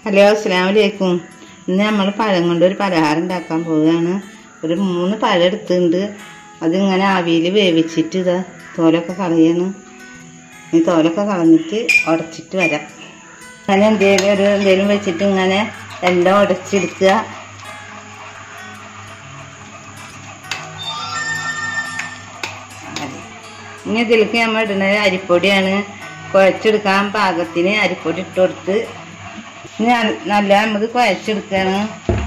Hello അസ്സാം വലൈക്കും ഇന്ന് നമ്മൾ പഴം കൊണ്ട് ഒരു പലഹാരം ഉണ്ടാക്കാൻ പോവുകയാണ് ഒരു മൂന്ന് പഴം എടുത്തിട്ടുണ്ട് അതിങ്ങനെ ആവിയിൽ വേവിച്ചിട്ട് ഇതാ തോലൊക്കെ കളയാണ് ഈ തോലൊക്കെ കളഞ്ഞിട്ട് ഉടച്ചിട്ട് വരാം അങ്ങനെ എന്തെങ്കിലും ഒരു എന്തെങ്കിലും വെച്ചിട്ട് ഇങ്ങനെ എല്ലാം ഉടച്ചെടുക്കുക ഇനി ഇതിലേക്ക് നമ്മൾ ഇടുന്നത് അരിപ്പൊടിയാണ് കുഴച്ചെടുക്കാൻ പാകത്തിന് അരിപ്പൊടി ഇട്ട് കൊടുത്ത് ഇനി ന- നല്ല നമുക്ക് കുഴച്ചെടുക്കാണ്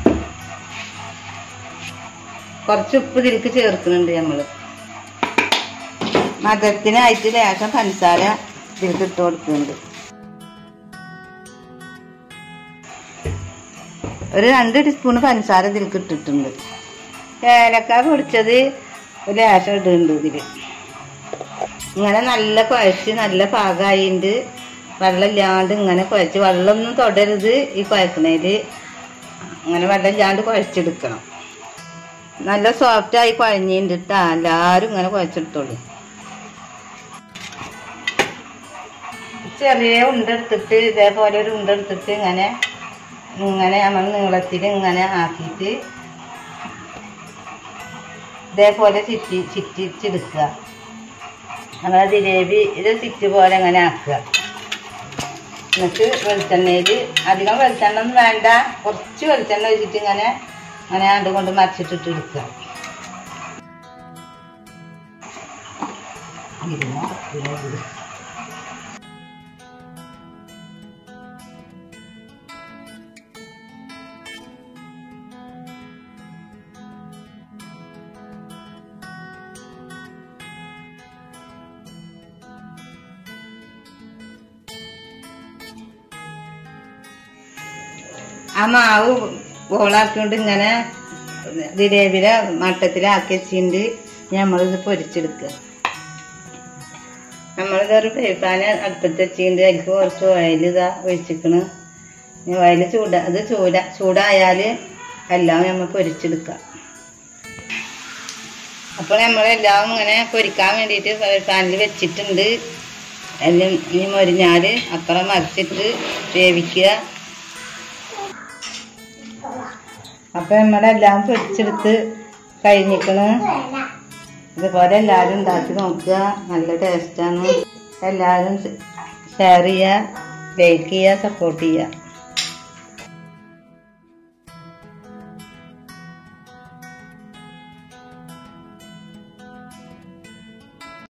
കുറച്ച് ഉപ്പ് ഇതിലേക്ക് ചേർക്കുന്നുണ്ട് നമ്മൾ മധുരത്തിനായിട്ട് ലേശം പഞ്ചസാര ഇതിലേക്ക് ഇട്ട് കൊടുക്കുന്നുണ്ട് ഒരു രണ്ട് ടീസ്പൂൺ പഞ്ചസാര ഇതിലേക്ക് ഇട്ടിട്ടുണ്ട് ഏലക്ക പൊടിച്ചത് ഒരു ലേശം ഇടുന്നുണ്ട് ഇതിൽ ഇങ്ങനെ നല്ല കുഴച്ച് നല്ല പാകമായിണ്ട് വെള്ളമില്ലാണ്ട് ഇങ്ങനെ കുഴച്ച് വെള്ളമൊന്നും തൊടരുത് ഈ കുഴക്കണേല് അങ്ങനെ വെള്ളമില്ലാണ്ട് കുഴച്ചെടുക്കണം നല്ല സോഫ്റ്റായി കുഴഞ്ഞിട്ടാ എല്ലാവരും ഇങ്ങനെ കുഴച്ചെടുത്തോളൂ ചെറിയ ഉണ്ട എടുത്തിട്ട് ഇതേപോലെ ഒരു ഉണ്ട എടുത്തിട്ട് ഇങ്ങനെ ഇങ്ങനെ നമ്മൾ നീളത്തിൽ ഇങ്ങനെ ആക്കിയിട്ട് ഇതേപോലെ ചിറ്റി ചിറ്റിച്ചെടുക്കുക അങ്ങനെ ജിലേബി ഇത് ചിറ്റ് പോലെ അങ്ങനെ ആക്കുക എന്നിട്ട് വെളിച്ചെണ്ണയിൽ അധികം വെളിച്ചെണ്ണ ഒന്നും വേണ്ട കുറച്ച് വെളിച്ചെണ്ണ ഒഴിച്ചിട്ട് ഇങ്ങനെ അങ്ങനെ ആണ്ട് കൊണ്ട് മറിച്ചിട്ടിട്ട് എടുക്കുക ഇരുന്നോ, ഇരുന്നോ, ഇരുന്നോ. ആ മാവ് ബോളാക്കിക്കൊണ്ട് ഇങ്ങനെ ജിലേബിയുടെ മട്ടത്തിലാക്കി വെച്ചിട്ട് നമ്മളിത് പൊരിച്ചെടുക്കുക നമ്മളിതൊരു പേപ്പാന് അടുപ്പത്ത് വെച്ചിട്ട് അതിലേക്ക് കുറച്ച് ഓയിൽ ഇതാ ഒഴിച്ചിക്കണ് ഓയിൽ ചൂട അത് ചൂട ചൂടായാൽ എല്ലാം നമ്മൾ പൊരിച്ചെടുക്കുക അപ്പോൾ നമ്മളെല്ലാം ഇങ്ങനെ പൊരിക്കാൻ വേണ്ടിയിട്ട് പാനിൽ വെച്ചിട്ടുണ്ട് എല്ലാം ഇനി മൊരിഞ്ഞാൽ അപ്പുറം മറിച്ചിട്ട് വേവിക്കുക അപ്പൊ നമ്മളെല്ലാം പൊരിച്ചെടുത്ത് കഴിഞ്ഞിക്കണ് ഇതുപോലെ എല്ലാവരും ഉണ്ടാക്കി നോക്കുക നല്ല ടേസ്റ്റാണ് എല്ലാവരും ഷെയർ ചെയ്യുക ലൈക്ക് ചെയ്യുക സപ്പോർട്ട് ചെയ്യുക